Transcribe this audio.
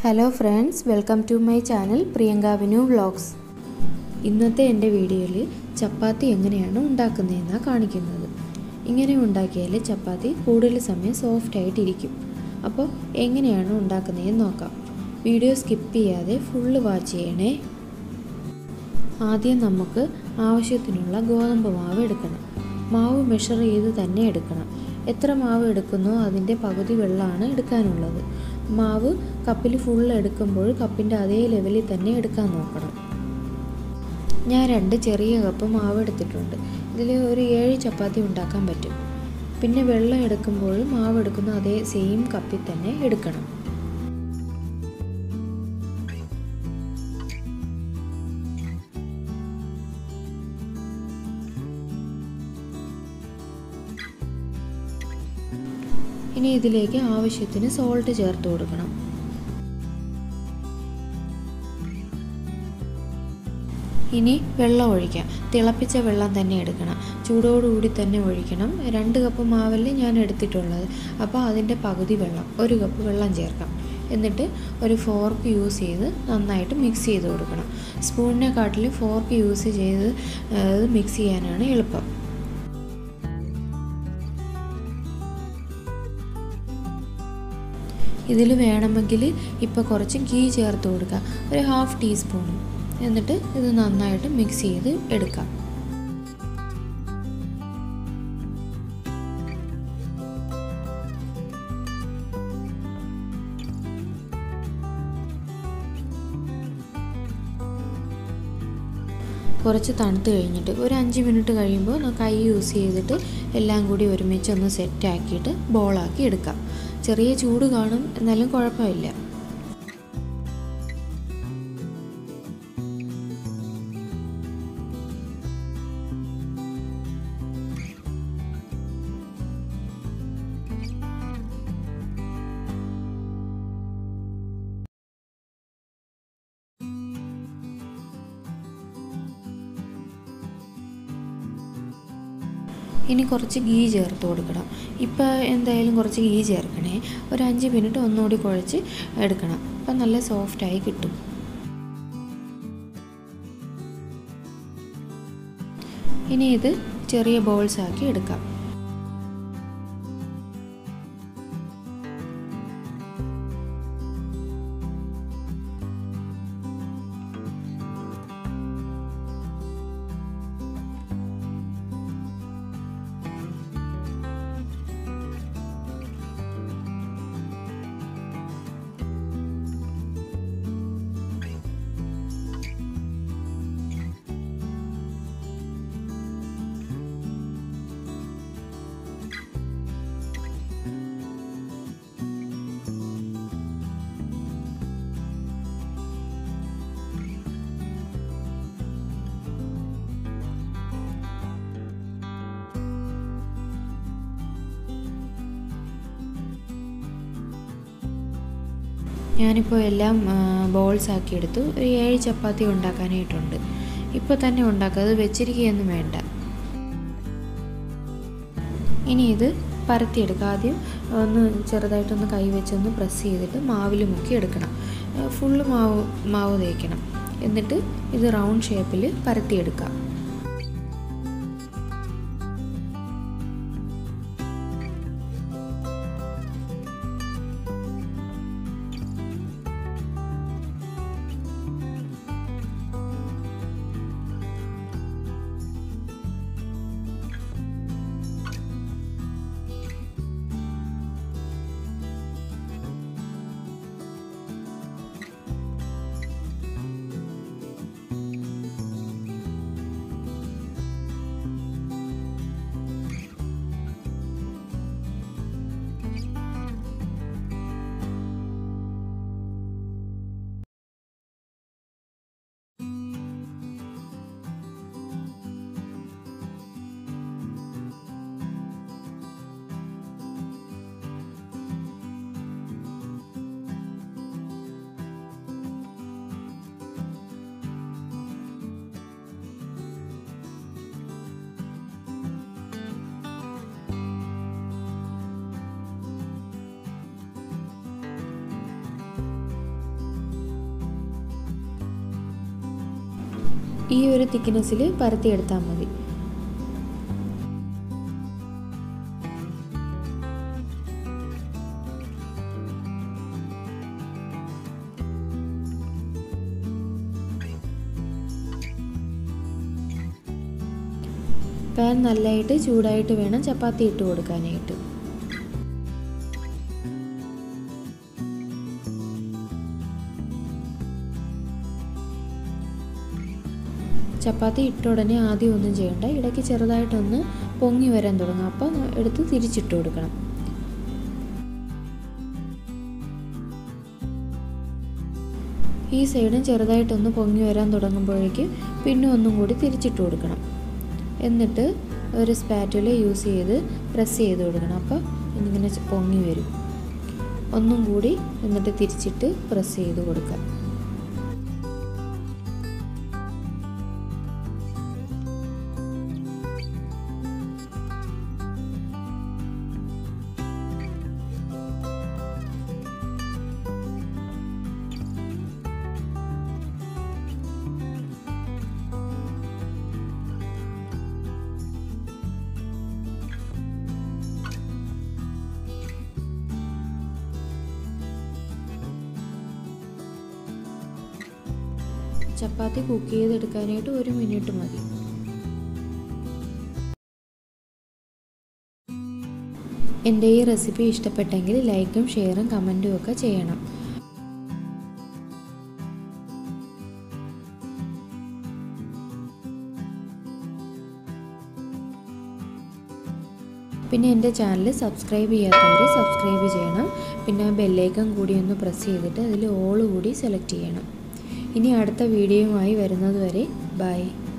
hello friends welcome to my channel Priyanka Vinu vlogs ഇന്നത്തെ എൻ്റെ വീഡിയോയിൽ ചപ്പാത്തി എങ്ങനെയാണ് ഉണ്ടാക്കുന്നതെന്നാണ് കാണിക്കുന്നത് ഇങ്ങനെ ഉണ്ടാക്കിയാൽ ചപ്പാത്തി കൂടുതൽ സമയം സോഫ്റ്റ് ആയിട്ടിരിക്കും അപ്പോൾ എങ്ങനെയാണ് ഉണ്ടാക്കുന്നതെന്ന് നോക്കാം വീഡിയോ സ്കിപ്പ് ചെയ്യാതെ ഫുള്ള് വാച്ച് ചെയ്യണേ ആദ്യം നമുക്ക് ആവശ്യത്തിനുള്ള ഗോതമ്പ് മാവ് എടുക്കണം മാവ് മെഷർ ചെയ്ത് തന്നെ എടുക്കണം എത്ര മാവ് എടുക്കുന്നോ അതിൻ്റെ പകുതി വെള്ളമാണ് എടുക്കാനുള്ളത് മാവ് കപ്പിൽ ഫുൾ എടുക്കുമ്പോൾ കപ്പിൻ്റെ അതേ ലെവലിൽ തന്നെ എടുക്കാൻ നോക്കണം ഞാൻ രണ്ട് ചെറിയ കപ്പ് മാവ് എടുത്തിട്ടുണ്ട് ഇതിൽ ഒരു ഏഴ് ചപ്പാത്തി ഉണ്ടാക്കാൻ പറ്റും പിന്നെ വെള്ളം എടുക്കുമ്പോൾ മാവ് എടുക്കുന്ന അതേ സെയിം കപ്പിൽ തന്നെ എടുക്കണം ഇനി ഇതിലേക്ക് ആവശ്യത്തിന് സോൾട്ട് ചേർത്ത് കൊടുക്കണം ഇനി വെള്ളം ഒഴിക്കാം തിളപ്പിച്ച വെള്ളം തന്നെ എടുക്കണം ചൂടോടുകൂടി തന്നെ ഒഴിക്കണം രണ്ട് കപ്പ് മാവല്ലേ ഞാൻ എടുത്തിട്ടുള്ളത് അപ്പോൾ അതിൻ്റെ പകുതി വെള്ളം ഒരു കപ്പ് വെള്ളം ചേർക്കാം എന്നിട്ട് ഒരു ഫോർക്ക് യൂസ് ചെയ്ത് നന്നായിട്ട് മിക്സ് ചെയ്ത് കൊടുക്കണം സ്പൂണിനെ കാട്ടിൽ ഫോർക്ക് യൂസ് ചെയ്ത് മിക്സ് ചെയ്യാനാണ് എളുപ്പം ഇതിൽ വേണമെങ്കിൽ ഇപ്പോൾ കുറച്ച് ഗീ ചേർത്ത് കൊടുക്കുക ഒരു ഹാഫ് ടീസ്പൂൺ എന്നിട്ട് ഇത് നന്നായിട്ട് മിക്സ് ചെയ്ത് എടുക്കാം കുറച്ച് തണുത്ത് കഴിഞ്ഞിട്ട് ഒരു അഞ്ച് മിനിറ്റ് കഴിയുമ്പോൾ കൈ യൂസ് ചെയ്തിട്ട് എല്ലാം കൂടി ഒരുമിച്ച് ഒന്ന് സെറ്റ് ആക്കിയിട്ട് ബോളാക്കി എടുക്കാം ചെറിയ ചൂട് കാണും എന്നാലും കുഴപ്പമില്ല ഇനി കുറച്ച് ഗീ ചേർത്ത് കൊടുക്കണം ഇപ്പോൾ എന്തായാലും കുറച്ച് ഗീ ചേർക്കണേ ഒരു അഞ്ച് മിനിറ്റ് ഒന്നുകൂടി കുഴച്ച് എടുക്കണം അപ്പം നല്ല സോഫ്റ്റായി കിട്ടും ഇനി ഇത് ചെറിയ ബോൾസ് ആക്കി എടുക്കാം ഞാനിപ്പോൾ എല്ലാം ബോൾസ് ആക്കി എടുത്തു ഒരു ഏഴ് ചപ്പാത്തി ഉണ്ടാക്കാനായിട്ടുണ്ട് ഇപ്പോൾ തന്നെ ഉണ്ടാക്കുക അത് വെച്ചിരിക്കുകയൊന്നും വേണ്ട ഇനി ഇത് പരത്തിയെടുക്കുക ആദ്യം ഒന്ന് ചെറുതായിട്ടൊന്ന് കൈ വെച്ചൊന്ന് പ്രസ് ചെയ്തിട്ട് മാവിൽ മുക്കി എടുക്കണം ഫുള്ള് മാവ് മാവ് തേക്കണം എന്നിട്ട് ഇത് റൗണ്ട് ഷേപ്പിൽ പരത്തിയെടുക്കാം ഈ ഒരു തിക്നെസ്സിൽ പരത്തിയെടുത്താൽ മതി പാൻ നല്ലതായിട്ട് ചൂടായിട്ട് വേണം ചപ്പാത്തി ഇട്ട് കൊടുക്കാനായിട്ട് ചപ്പാത്തി ഇട്ട ഉടനെ ആദ്യം ഒന്നും ചെയ്യണ്ട ഇടയ്ക്ക് ചെറുതായിട്ടൊന്ന് പൊങ്ങി വരാൻ തുടങ്ങും അപ്പോൾ എടുത്ത് തിരിച്ചിട്ട് കൊടുക്കണം ഈ സൈഡും ചെറുതായിട്ടൊന്ന് പൊങ്ങി വരാൻ തുടങ്ങുമ്പോഴേക്ക് പിന്നെ ഒന്നും കൂടി തിരിച്ചിട്ട് കൊടുക്കണം എന്നിട്ട് ഒരു സ്പാറ്റുല യൂസ് ചെയ്ത് പ്രസ് ചെയ്ത് കൊടുക്കണം അപ്പോൾ ഇങ്ങനെ പൊങ്ങി വരും ഒന്നും കൂടി എന്നിട്ട് തിരിച്ചിട്ട് പ്രസ് ചെയ്ത് കൊടുക്കുക ചപ്പാത്തി കുക്ക് ചെയ്തെടുക്കാനായിട്ട് ഒരു മിനിറ്റ് മതി എൻ്റെ ഈ റെസിപ്പി ഇഷ്ടപ്പെട്ടെങ്കിൽ ലൈക്കും ഷെയറും കമൻറ്റും ഒക്കെ ചെയ്യണം പിന്നെ എൻ്റെ ചാനൽ സബ്സ്ക്രൈബ് ചെയ്യാത്തവർ സബ്സ്ക്രൈബ് ചെയ്യണം പിന്നെ ബെല്ലൈക്കൺ കൂടി ഒന്ന് പ്രസ് ചെയ്തിട്ട് അതിൽ ഓൾ കൂടി സെലക്ട് ചെയ്യണം ഇനി അടുത്ത വീഡിയോയുമായി വരുന്നത് വരെ ബൈ